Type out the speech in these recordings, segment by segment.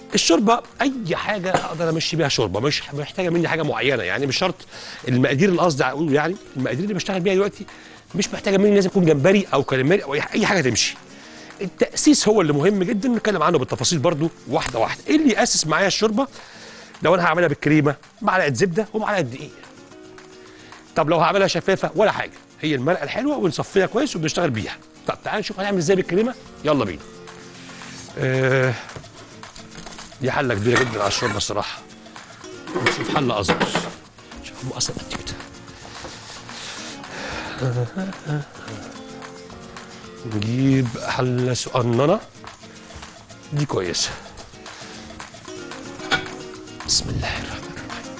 الشوربه اي حاجه اقدر امشي بيها شوربه مش محتاجه مني حاجه معينه يعني مش شرط المقادير اللي قصدي اقوله يعني المقادير اللي بشتغل بيها دلوقتي مش محتاجه مني لازم يكون جمبري او كاليماري او اي أي حاجه تمشي التاسيس هو اللي مهم جدا نتكلم عنه بالتفاصيل برضو واحده واحده ايه اللي ياسس معايا الشوربه لو انا هعملها بالكريمه معلقه زبده ومعلقه دقيق طب لو هعملها شفافه ولا حاجه هي المرقه الحلوه ونصفيها كويس وبنشتغل بيها طب تعال نشوف هنعمل ازاي بالكريمه يلا بينا آه دي حله كبيره جدا على الشوربه الصراحه نشوف حله اصغر شوف هم اصلا قد كده نجيب حله صغننه دي كويسه بسم الله الرحمن الرحيم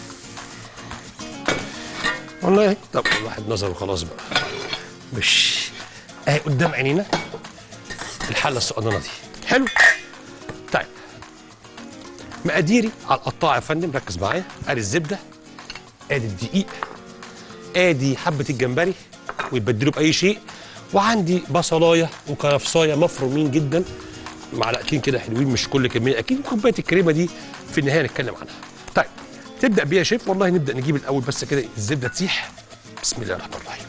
والله طب الواحد نظره خلاص بقى مش اهي قدام عينينا الحله الصغننه دي حلو طيب مقاديري على القطاعه يا فندم ركز معايا ادي الزبده ادي الدقيق ادي حبه الجمبري ويبدلوا باي شيء وعندي بصلايه وكرفصايه مفرومين جدا معلقتين كده حلوين مش كل كميه اكيد كوبايه الكريمه دي في النهايه نتكلم عنها طيب تبدا بيها يا شيف والله نبدا نجيب الاول بس كده الزبده تسيح بسم الله الرحمن الرحيم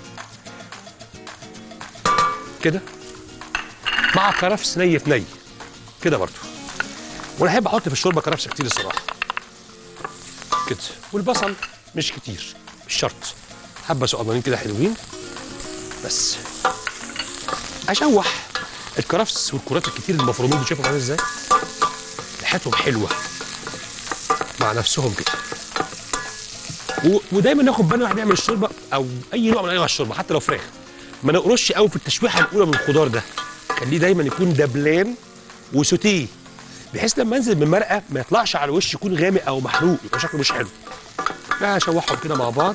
كده مع كرفس ني في ني كده برضو وانا احب احط في الشوربه كرفس كتير الصراحه كده والبصل مش كتير مش شرط حبه صغننين كده حلوين بس اشوح الكرفس والكرات الكتير المفرومين دول شايفهم عامل ازاي ريحتهم حلوه مع نفسهم كده و... ودايما ناخد بالنا واحنا بنعمل الشوربه او اي نوع من انواع الشوربه حتى لو فراخ ما نقرش قوي في التشويحه الاولى من الخضار ده خليه دايما يكون دبلان وسوتيه بحيث لما انزل بالمرقه ما يطلعش على الوش يكون غامق او محروق يبقى شكله مش حلو اشوحهم كده مع بعض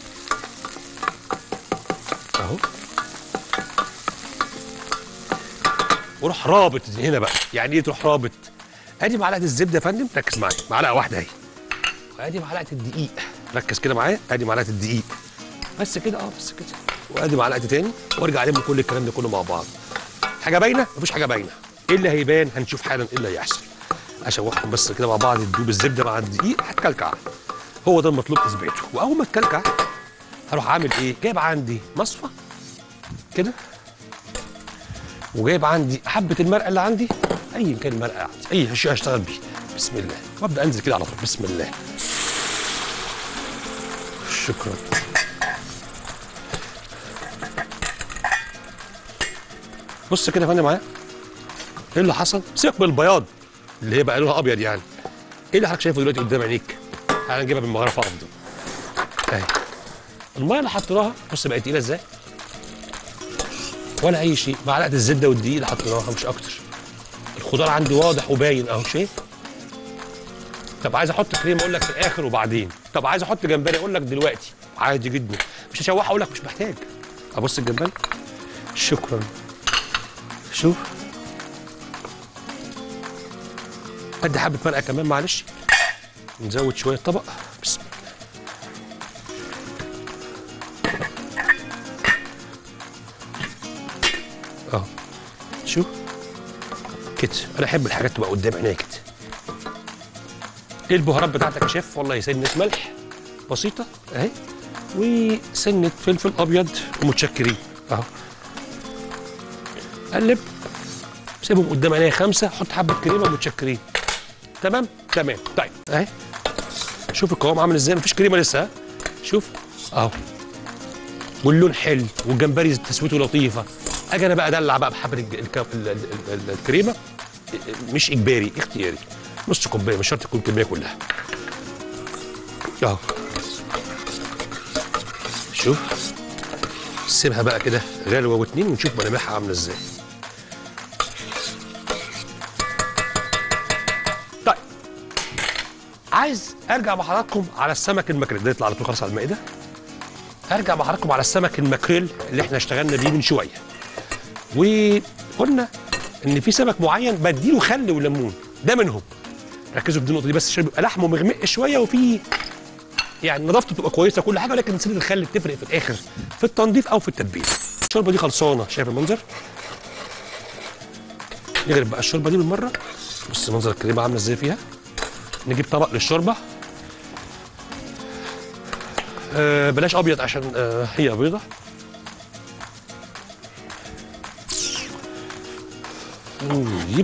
اهو وروح رابط هنا بقى يعني ايه تروح رابط ادي معلقه الزبده يا فندم ركز معايا معلقه واحده اهي وادي معلقه الدقيق ركز كده معايا ادي معلقه الدقيق بس كده اه بس كده وادي معلقه تاني وارجع الم كل الكلام ده كله مع بعض حاجه باينه مفيش حاجه باينه ايه اللي هيبان هنشوف حالا ايه اللي هيحصل اشوحهم بس كده مع بعض تدوب الزبده مع الدقيق هتكلكع هو ده المطلوب اثباته واول ما تكلكع هروح عامل ايه جايب عندي مصفى كده وجايب عندي حبه المرقه اللي عندي اي كان المرقه عندي اي شيء هشتغل بيه بسم الله وابدا انزل كده على طول بسم الله شكرا بص كده يا فندم معايا ايه اللي حصل سيبك من البياض اللي هي بقى لونها ابيض يعني ايه اللي حضرتك شايفه دلوقتي قدام عينيك تعالى نجيبها بالمغرفه افضل اهي الميه اللي حطيناها بص بقت تقيله ازاي ولا اي شيء معلقه الزبده والدقيق اللي حطيناها مش اكتر الخضار عندي واضح وباين اهو شايف طب عايز احط كريم اقول لك في الاخر وبعدين طب عايز احط جمبري اقول لك دلوقتي عادي جدا مش هشوحه اقول لك مش محتاج ابص الجمبري شكرا شوف ادي حبه مرقه كمان معلش نزود شويه طبق بسم الله اه شوف كده انا احب الحاجات تبقى قدام عينيا كده ايه البهارات بتاعتك يا شيف والله سنه ملح بسيطه اهي وسنه فلفل ابيض ومتشكرين اهو قلب سيبهم قدام عينيا خمسه حط حبه كريمه متشكرين تمام تمام طيب اهي شوف القوام عامل ازاي مفيش كريمه لسه ها شوف اهو واللون حلو والجمبري تسويته لطيفه اجي انا بقى ادلع بقى بحبه الج- الك- ال- ال- ال- الكريمه مش اجباري اختياري نص كوبايه مش شرط تكون الكميه كلها اهو شوف سيبها بقى كده غلوه واتنين ونشوف ملامحها عامله ازاي طيب عايز ارجع مع حضراتكم على السمك الماكريل ده يطلع على طول خلاص على المائده ارجع مع حضراتكم على السمك الماكريل اللي احنا اشتغلنا بيه من شويه وقلنا ان في سمك معين بديله خل وليمون ده منهم ركزوا في دي النقطه دي بس عشان بيبقى لحمه مغمق شويه وفي يعني نظافته بتبقى كويسه كل حاجه ولكن سنه الخل بتفرق في الاخر في التنظيف او في التتبيل الشوربه دي خلصانه شايف المنظر نغرب بقى الشوربه دي بالمره بص منظر الكريمه عامله ازاي فيها نجيب طبق للشوربه آه بلاش ابيض عشان آه هي بيضه ونجيب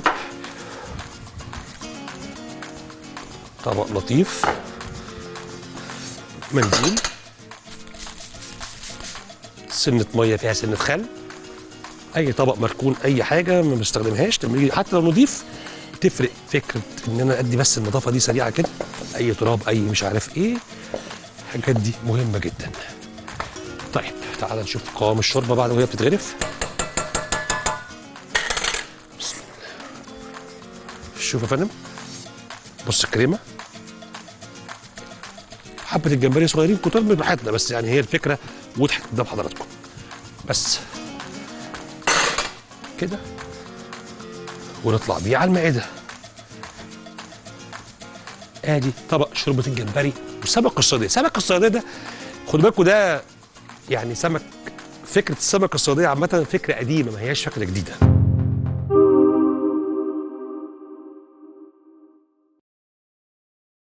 طبق لطيف منديل سنة مية فيها سنة خل أي طبق مركون أي حاجة ما بستخدمهاش لما يجي حتى لو نضيف تفرق فكرة إن أنا أدي بس النظافة دي سريعة كده أي تراب أي مش عارف إيه الحاجات دي مهمة جدا طيب تعال نشوف قوام الشوربة بعد وهي بتتغرف بسم الله. شوف يا فندم بص الكريمة حبة الجمبري صغيرين كتار من براحتنا بس يعني هي الفكرة وضحت قدام حضراتكم بس كده ونطلع بيه على المائدة ادي طبق شوربة الجمبري وسمك الصيادية سمك الصيادية ده خدوا بالكم ده يعني سمك فكرة السمك الصيادية عامة فكرة قديمة ما هياش فكرة جديدة